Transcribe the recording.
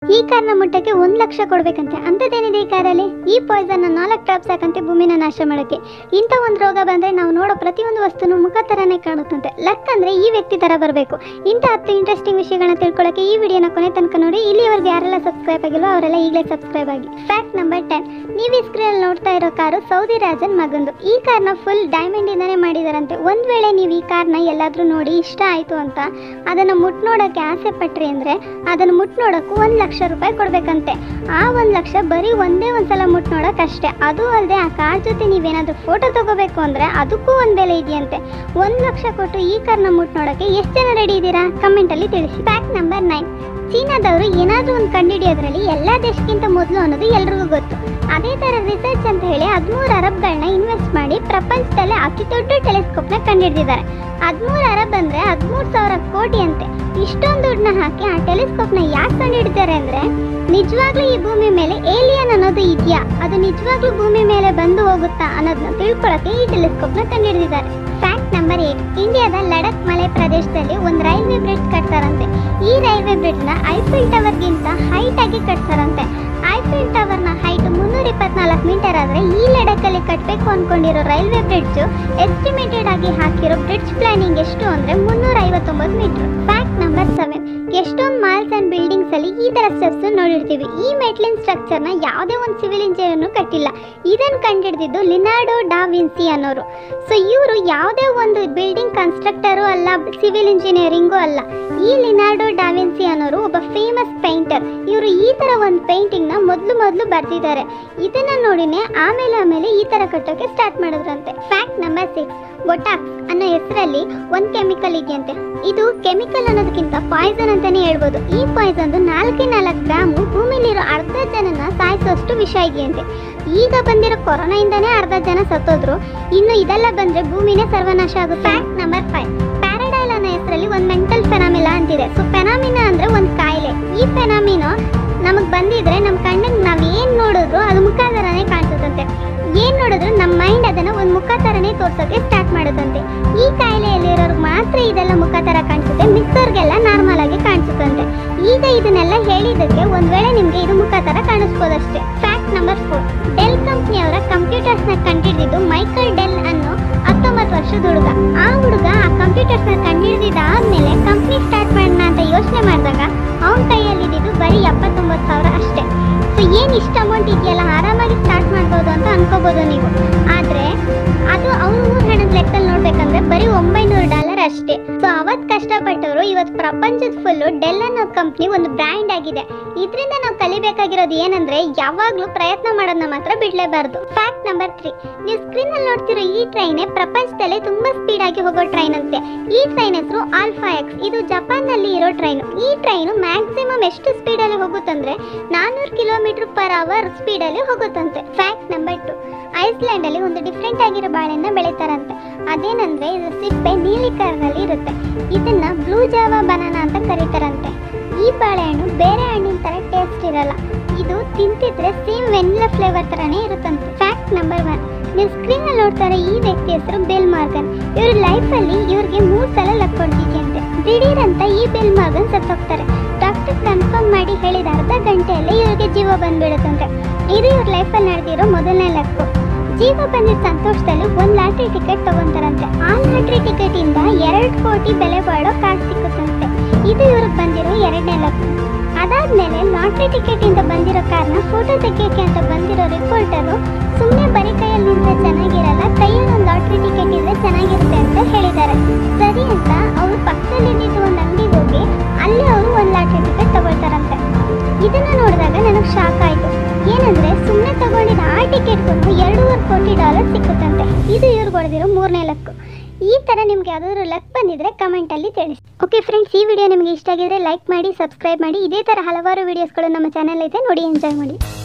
ಈ ಕಾರ್ನ ಮುಟ್ಟಕ್ಕೆ ಒಂದ್ ಲಕ್ಷ ಕೊಡ್ಬೇಕಂತೆ ಅಂತದೇನಿದೆ ಈ ಕಾರಲ್ಲಿ ಈ ಪಾಯ್ಸನ್ ನಾಲ್ಕು ಡ್ರಾಪ್ಸ್ ಹಾಕಂತೆ ಭೂಮಿನ ನಾಶ ಮಾಡಕ್ಕೆ ಇಂಥ ಒಂದು ರೋಗ ಬಂದ್ರೆ ನಾವು ನೋಡೋ ಪ್ರತಿಯೊಂದು ವಸ್ತುನು ಮುಖ ತರನೇ ಕಾಣುತ್ತಂತೆ ಲಕ್ ಅಂದ್ರೆ ಈ ವ್ಯಕ್ತಿ ತರ ಬರಬೇಕು ಇಂಥ ಹತ್ತು ಇಂಟ್ರೆಸ್ಟಿಂಗ್ ವಿಷಯಗಳನ್ನ ತಿಳ್ಕೊಳ್ಳೋಕೆ ಈ ವಿಡಿಯೋನ ಕೊನೆ ತನಕ ನೋಡಿ ಇಲ್ಲಿವರೆಗೆ ಯಾರೆಲ್ಲ ಸಬ್ಸ್ಕ್ರೈಬ್ ಆಗಿಲ್ವೋ ಅವರೆಲ್ಲ ಈಗಲೇ ಸಬ್ಸ್ಕ್ರೈಬ್ ಆಗಿ ಫ್ಯಾಕ್ಟ್ ನಂಬರ್ ಟೆನ್ ನೀವು ಈ ಸ್ಕ್ರೀನ್ ನೋಡ್ತಾ ಇರೋ ಕಾರು ಸೌದಿ ರಾಜನ್ ಮಗಂದು ಈ ಕಾರ್ನ ಫುಲ್ ಡೈಮಂಡ್ ಇಂದಾನೆ ಮಾಡಿದಾರಂತೆ ಒಂದ್ ವೇಳೆ ನೀವು ಈ ಕಾರ್ನ ಎಲ್ಲಾದ್ರೂ ನೋಡಿ ಇಷ್ಟ ಆಯ್ತು ಅಂತ ಅದನ್ನ ಮುಟ್ ನೋಡಕ್ಕೆ ಆಸೆ ಪಟ್ರಿ ಅಂದ್ರೆ ಅದನ್ನ ಮುಟ್ ನೋಡಕ್ಕೂ ಒಂದ್ ಲಕ್ಷ ರೂಪಾಯಿ ಕೊಡ್ಬೇಕಂತೆ ಆ ಒಂದ್ ಲಕ್ಷ ಬರೀ ಒಂದೇ ಒಂದ್ಸಲ ಮುಟ್ ನೋಡಕ್ ಅಷ್ಟೇ ಅದು ಅಲ್ಲದೆ ಆ ಕಾರ್ ಜೊತೆ ನೀವೇನಾದ್ರೂ ಫೋಟೋ ತಗೋಬೇಕು ಅಂದ್ರೆ ಅದಕ್ಕೂ ಒಂದ್ ಬೆಲೆ ಇದೆಯಂತೆ ಒಂದ್ ಲಕ್ಷ ಕೊಟ್ಟು ಈ ಕಾರ್ನ ಮುಟ್ ನೋಡಕ್ಕೆ ಎಷ್ಟು ಜನ ರೆಡಿ ಇದ್ದೀರಾ ಕಮೆಂಟ್ ಅಲ್ಲಿ ತಿಳಿಸಿ ಫ್ಯಾಕ್ಟ್ ನಂಬರ್ ನೈನ್ ಚೀನಾದವರು ಏನಾದ್ರೂ ಒಂದು ಕಂಡುಹಿಡಿಯೋದ್ರಲ್ಲಿ ಎಲ್ಲಾ ದೇಶಕ್ಕಿಂತ ಮೊದಲು ಅನ್ನೋದು ಎಲ್ರಿಗೂ ಗೊತ್ತು ಅದೇ ತರ ರಿಸರ್ಚ್ ಅಂತ ಹೇಳಿ ಹದಿಮೂರು ಅರಬ್ಗಳನ್ನ ಇನ್ವೆಸ್ಟ್ ಮಾಡಿ ಪ್ರಪಂಚದಲ್ಲೇ ಅತಿ ದೊಡ್ಡ ಟೆಲಿಸ್ಕೋಪ್ ನ ಕಂಡುಹಿಡಿದಿದ್ದಾರೆ ಹದಿಮೂರು ಅರಬ್ ಅಂದ್ರೆ ಹದಿಮೂರು ಸಾವಿರ ಕೋಟಿ ಅಂತೆ ಇಷ್ಟೊಂದು ದುಡ್ಡನ್ನ ಹಾಕಿ ಆ ಟೆಲಿಸ್ಕೋಪ್ ನ ಯಾಕೆ ಕಂಡುಹಿಡಿತಾರೆ ಅಂದ್ರೆ ನಿಜವಾಗ್ಲೂ ಈ ಭೂಮಿ ಮೇಲೆ ಏಲಿಯನ್ ಅನ್ನೋದು ಇದೆಯಾ ಅದು ನಿಜವಾಗ್ಲೂ ಭೂಮಿ ಮೇಲೆ ಬಂದು ಹೋಗುತ್ತಾ ಅನ್ನೋದನ್ನ ತಿಳ್ಕೊಳಕ್ಕೆ ಈ ಟೆಲಿಸ್ಕೋಪ್ ನ ಕಂಡುಹಿಡಿದಿದ್ದಾರೆ ಫ್ಯಾಕ್ಟ್ ನಂಬರ್ ಏಟ್ ಇಂಡಿಯಾದ ಲಡಕ್ ಮಲೆ ಪ್ರದೇಶದಲ್ಲಿ ಒಂದು ರೈಲ್ವೆ ಬ್ರಿಡ್ಜ್ ಕಟ್ತಾರಂತೆ ಈ ರೈಲ್ವೆ ಬ್ರಿಡ್ಜ್ ನ ಐಫಿಲ್ ಟವರ್ ಗಿಂತ ಹೈಟ್ ಆಗಿ ಕಟ್ತಾರಂತೆ ಐಫಿಲ್ ಟವರ್ ನ ಹೈಟ್ ಮುನ್ನೂರ ಇಪ್ಪತ್ನಾಲ್ಕು ಮೀಟರ್ ಆದ್ರೆ ಈ ಲಡಕ್ ಅಲ್ಲಿ ಕಟ್ಟಬೇಕು ಅನ್ಕೊಂಡಿರೋ ರೈಲ್ವೆ ಬ್ರಿಡ್ಜ್ ಎಸ್ಟಿಮೇಟೆಡ್ ಆಗಿ ಹಾಕಿರೋ ಬ್ರಿಡ್ಜ್ ಪ್ಲಾನಿಂಗ್ ಎಷ್ಟು ಅಂದ್ರೆ ಮುನ್ನೂರ ಐವತ್ತೊಂಬತ್ತು ಮೀಟರ್ ಫ್ಯಾಕ್ಟ್ ನಂಬರ್ ಸೆವೆನ್ ಎಷ್ಟೊಂದು ಮಾಲ್ಸ್ ಅಂಡ್ ಬಿಲ್ಡಿಂಗ್ಸ್ ಅಲ್ಲಿ ಈ ತರ ಸ್ಟೆಪ್ಸ್ ನೋಡಿರ್ತೀವಿ ಈ ಮೆಟ್ಲಿನ್ ಸ್ಟ್ರಕ್ಚರ್ ನ ಯಾವುದೇ ಒಂದು ಸಿವಿಲ್ ಇಂಜಿನಿಯರ್ ಕಟ್ಟಿಲ್ಲ ಇದನ್ನ ಕಂಡಿಡಿದಿದ್ದು ಲಿನಾರ್ಡೋ ಡಾ ವಿನ್ಸಿ ಅನ್ನೋರು ಸೊ ಇವರು ಯಾವುದೇ ಒಂದು ಬಿಲ್ಡಿಂಗ್ ಕನ್ಸ್ಟ್ರಕ್ಟರು ಅಲ್ಲ ಸಿವಿಲ್ ಇಂಜಿನಿಯರಿಂಗು ಅಲ್ಲ ಈ ಲಿನಾರ್ಡೋ ಡಾವಿನ್ಸಿ ಅನ್ನೋರು ಒಬ್ಬ ಫೇಮಸ್ ಪೇಂಟರ್ ಇವರು ಈ ತರ ಒಂದು ಪೇಂಟಿಂಗ್ ನ ಮೊದಲು ಮೊದಲು ಬರ್ತಿದ್ದಾರೆ ಇದನ್ನ ನೋಡಿನೇ ಆಮೇಲೆ ಆಮೇಲೆ ಈ ತರ ಕಟ್ಟೋಕೆ ಸ್ಟಾರ್ಟ್ ಮಾಡಿದ್ರಂತೆ ಫ್ಯಾಕ್ಟ್ ನಂಬರ್ ಸಿಕ್ಸ್ ಬೊಟಾಕ್ಸ್ ಅನ್ನೋ ಹೆಸರಲ್ಲಿ ಒಂದು ಕೆಮಿಕಲ್ ಇದೆಯಂತೆ ಇದು ಕೆಮಿಕಲ್ ಅನ್ನೋದಕ್ಕಿಂತ ಪಾಯ್ಸನ್ ಅಂತಾನೆ ಹೇಳ್ಬೋದು ಈ ಪಾಯ್ಸನ್ ನಾಲ್ಕೇ ನಾಲ್ಕು ಗ್ರಾಮು ಭೂಮಿಲಿರೋ ಅರ್ಧ ಜನನ ಸಾಯಿಸುವಷ್ಟು ವಿಷ ಇದೆಯಂತೆ ಈಗ ಬಂದಿರೋ ಕೊರೋನಾ ಇಂದಾನೇ ಅರ್ಧ ಜನ ಸತ್ತೋದ್ರು ಇನ್ನು ಇದೆಲ್ಲ ಬಂದ್ರೆ ಭೂಮಿನೇ ಸರ್ವನಾಶ ಆಗುತ್ತೆ ಫ್ಯಾಕ್ಟ್ ನಂಬರ್ ಫೈವ್ ಪ್ಯಾರಡೈಲ್ ಅನ್ನೋ ಹೆಸರಲ್ಲಿ ಒಂದು ಮೆಂಟಲ್ ಫೆನಾಮಿಲಾ ಅಂತಿದೆ ಸೊ ಫೆನಾಮಿನಾ ಅಂದ್ರೆ ಒಂದು ಕಾಯಿಲೆ ಈ ಫೆನಾಮಿನೋ ನಮಗೆ ಬಂದಿದ್ರೆ ನಮ್ಮ ಕಣ್ಣಿಗೆ ನಾವು ಏನು ನೋಡಿದ್ರು ಅದು ಮುಖ ಥರನೇ ಕಾಣಿಸುತ್ತಂತೆ ಏನು ನೋಡಿದ್ರು ನಮ್ಮ ಮೈಂಡ್ ಅದನ್ನ ಒಂದು ಮುಖ ಥರನೇ ತೋರ್ಸೋಕೆ ಸ್ಟಾರ್ಟ್ ಮಾಡುತ್ತಂತೆ ಈ ಕಾಯಿಲೆಯಲ್ಲಿರೋರು ಮಾತ್ರ ಇದೆಲ್ಲ ಮುಖ ಥರ ಕಾಣಿಸುತ್ತೆ ಮಿಕ್ಕವ್ರಿಗೆಲ್ಲ ನಾರ್ಮಲ್ ಆಗಿ ಕಾಣಿಸುತ್ತಂತೆ ಈಗ ಇದನ್ನೆಲ್ಲ ಹೇಳಿದ್ದಕ್ಕೆ ಒಂದ್ ವೇಳೆ ನಿಮ್ಗೆ ಇದು ಮುಖ ಥರ ಕಾಣಿಸ್ಬೋದಷ್ಟೇ ಫ್ಯಾಕ್ಟ್ ನಂಬರ್ ಫೋರ್ ಡೆಲ್ ಕಂಪ್ನಿಯವರ ಕಂಪ್ಯೂಟರ್ಸ್ನ ಕಂಡಿಡಿದಿದ್ದು ಮೈಕಲ್ ಡೆಲ್ ಅನ್ನೋ ಹತ್ತೊಂಬತ್ತು ವರ್ಷದ ಹುಡುಗ ಆ ಹುಡುಗ ಆ ಕಂಪ್ಯೂಟರ್ಸ್ನ ಕಂಡುಹಿಡಿದಾದ್ಮೇಲೆ ಕಂಪ್ನಿ ಸ್ಟಾರ್ಟ್ ಮಾಡೋಣ ಅಂತ ಯೋಚನೆ ಮಾಡಿದಾಗ ಅವನ ಕೈಯಲ್ಲಿದ್ದು ಬರೀ ಎಪ್ಪತ್ತೊಂಬತ್ತು ಸಾವಿರ ಅಷ್ಟೇ ಸೊ ಏನು ಇಷ್ಟು ಅಮೌಂಟ್ ಇದೆಯಲ್ಲ ಆರಾಮಾಗಿ ಸ್ಟಾರ್ಟ್ ಮಾಡ್ಬೋದು ಅಂತ ಅನ್ಕೋಬೋದು ನೀವು ಆದರೆ ಅದು ಅವ್ರ ಊರ್ ಹಣದ ಲೆಕ್ಕದಲ್ಲಿ ನೋಡ್ಬೇಕಂದ್ರೆ ಬರೀ ಒಂಬೈನೂರು ಡಾಲರ್ ಅಷ್ಟೇ ಸೊ ಅವತ್ ಕಷ್ಟಪಟ್ಟವರು ಇವತ್ತು ಪ್ರಪಂಚದ ಫುಲ್ಲು ಡೆಲ್ ಅನ್ನೋ ಕಂಪ್ನಿ ಒಂದು ಬ್ರ್ಯಾಂಡ್ ಆಗಿದೆ ಇದರಿಂದ ನಾವು ಕಲಿಬೇಕಾಗಿರೋದು ಏನಂದ್ರೆ ಯಾವಾಗ್ಲೂ ಪ್ರಯತ್ನ ಮಾಡೋದನ್ನ ಮಾತ್ರ ಬಿಡ್ಲೇಬಾರ್ದು ಫ್ಯಾಕ್ಟ್ ನಂಬರ್ ತ್ರೀ ನೀವು ಸ್ಕ್ರೀನ್ ಅಲ್ಲಿ ನೋಡ್ತಿರೋ ಈ ಟ್ರೈನ್ ಪ್ರಪಂಚದಲ್ಲೇ ತುಂಬಾ ಸ್ಪೀಡ್ ಆಗಿ ಹೋಗೋ ಟ್ರೈನ್ ಅಂತೆ ಈ ಟ್ರೈನ್ ಹೆಸರು ಆಲ್ಫಾ ಎಕ್ಸ್ ಇದು ಜಪಾನ್ ನಲ್ಲಿ ಇರೋ ಟ್ರೈನ್ ಈ ಟ್ರೈನ್ ಮ್ಯಾಕ್ಸಿಮಮ್ ಎಷ್ಟು ಸ್ಪೀಡ್ ಅಲ್ಲಿ ಹೋಗುತ್ತಂದ್ರೆ ನಾನೂರು ಕಿಲೋಮೀಟರ್ ಪರ್ ಅವರ್ ಸ್ಪೀಡ್ ಅಲ್ಲಿ ಹೋಗುತ್ತಂತೆ ಫ್ಯಾಕ್ಟ್ ನಂಬರ್ ಟು ಐಸ್ಲ್ಯಾಂಡ್ ಅಲ್ಲಿ ಒಂದು ಡಿಫ್ರೆಂಟ್ ಆಗಿರೋ ಬಾಳೆನ ಬೆಳೀತಾರಂತೆ ಅದೇನಂದ್ರೆ ಇದು ಸಿಪ್ಪೆ ನೀಲಿ ಕಲರ್ನಲ್ಲಿ ಇರುತ್ತೆ ಇದನ್ನ ಬ್ಲೂ ಜಾವಾ ಬನಾನಾ ಅಂತ ಕರೀತಾರಂತೆ ಈ ಬಾಳೆಹಣ್ಣು ಬೇರೆ ಹಣ್ಣಿನ ತರ ಟೇಸ್ಟ್ ಇರಲ್ಲ ಇದು ತಿಂತಿದ್ರೆ ಸೇಮ್ ವೆನಿಲಾ ಫ್ಲೇವರ್ ತರನೇ ಇರುತ್ತಂತೆ ಫ್ಯಾಕ್ಟ್ ನಂಬರ್ ಒನ್ ನೀವು ಸ್ಕ್ರೀನ್ ಅಲ್ಲಿ ನೋಡ್ತಾರೆ ಈ ವ್ಯಕ್ತಿ ಹೆಸರು ಬೆಲ್ ಮಾರ್ಗನ್ ಇವ್ರ ಲೈಫ್ ಅಲ್ಲಿ ಇವ್ರಿಗೆ ಮೂರ್ ಸಲ ಲಕ್ ಹೊಡ್ದಿದ್ಯಂತೆ ದಿಢೀರ್ ಅಂತ ಈ ಬೆಲ್ ಮಾರ್ಗನ್ ಸತ್ತೋಗ್ತಾರೆ ಡಾಕ್ಟರ್ ಕನ್ಫರ್ಮ್ ಮಾಡಿ ಹೇಳಿದ ಅರ್ಧ ಗಂಟೆಯಲ್ಲೇ ಇವ್ರಿಗೆ ಜೀವ ಬಂದ್ಬಿಡುತ್ತಂತೆ ಇದು ಇವ್ರ ಲೈಫಲ್ಲಿ ನಡೆದಿರೋ ಮೊದಲನೇ ಲಕ್ಕು ಜೀವ ಬಂದಿದ್ದ ಸಂತೋಷದಲ್ಲಿ ಒಂದ್ ಲಾಟ್ರಿ ಟಿಕೆಟ್ ತಗೊಂತಾರಂತೆ ಆ ಲಾಟ್ರಿ ಟಿಕೆಟ್ ಇಂದ ಎರಡ್ ಕೋಟಿ ಬೆಲೆ ಬಾಳೋ ಕಾರ್ ಸಿಕ್ಕುತ್ತಂತೆ ಇದು ಇವ್ರಿಗೆ ಬಂದಿರೋ ಎರಡನೇ ಲಕ್ ಅದಾದ್ಮೇಲೆ ಲಾಟ್ರಿ ಟಿಕೆಟ್ ಇಂದ ಬಂದಿರೋ ಕಾರ್ನ ಫೋಟೋ ತೆಗಿಯಕ್ಕೆ ಅಂತ ಬಂದಿರೋ ರಿಪೋರ್ಟರು ಸುಮ್ಮನೆ ಬರೀ ಕೈಯಲ್ಲಿ ನಿಂತ್ರೆ ಚೆನ್ನಾಗಿರಲ್ಲ ಕೈಯಲ್ಲಿ ಒಂದು ಲಾಟ್ರಿ ಟಿಕೆಟ್ ಇದ್ರೆ ಚೆನ್ನಾಗಿರುತ್ತೆ ಅಂತ ಹೇಳಿದ್ದಾರೆ ಸರಿ ಅಂತ ಅವರು ಪಕ್ಕದಲ್ಲಿದ್ದಿದ್ದು ಒಂದು ಅಂಗಡಿಗೆ ಹೋಗಿ ಅಲ್ಲಿ ಅವರು ಒಂದು ಲಾಟ್ರಿ ಟಿಕೆಟ್ ತಗೊಳ್ತಾರಂತೆ ಇದನ್ನ ನೋಡಿದಾಗ ನನಗೆ ಶಾಕ್ ಆಯ್ತು ಏನಂದ್ರೆ ಸುಮ್ಮನೆ ತಗೊಂಡಿದ್ದ ಆ ಟಿಕೆಟ್ಗೂ ಎರಡೂವರೆ ಕೋಟಿ ಡಾಲರ್ ಸಿಕ್ಕುತ್ತಂತೆ ಇದು ಇವ್ರಿಗೆ ಹೊಡೆದಿರೋ ಮೂರನೇ ಲಕ್ಕು ಈ ಥರ ನಿಮ್ಗೆ ಯಾವ್ದಾದ್ರು ಲಕ್ ಬಂದಿದ್ರೆ ಕಮೆಂಟಲ್ಲಿ ತಿಳಿಸಿ ಓಕೆ ಫ್ರೆಂಡ್ಸ್ ಈ ವಿಡಿಯೋ ನಿಮಗೆ ಇಷ್ಟ ಆಗಿದ್ರೆ ಲೈಕ್ ಮಾಡಿ ಸಬ್ಸ್ಕ್ರೈಬ್ ಮಾಡಿ ಇದೇ ಥರ ಹಲವಾರು ವಿಡಿಯೋಸ್ಗಳು ನಮ್ಮ ಚಾನಲ್ ಐತೆ ನೋಡಿ ಎಂಜಾಯ್ ಮಾಡಿ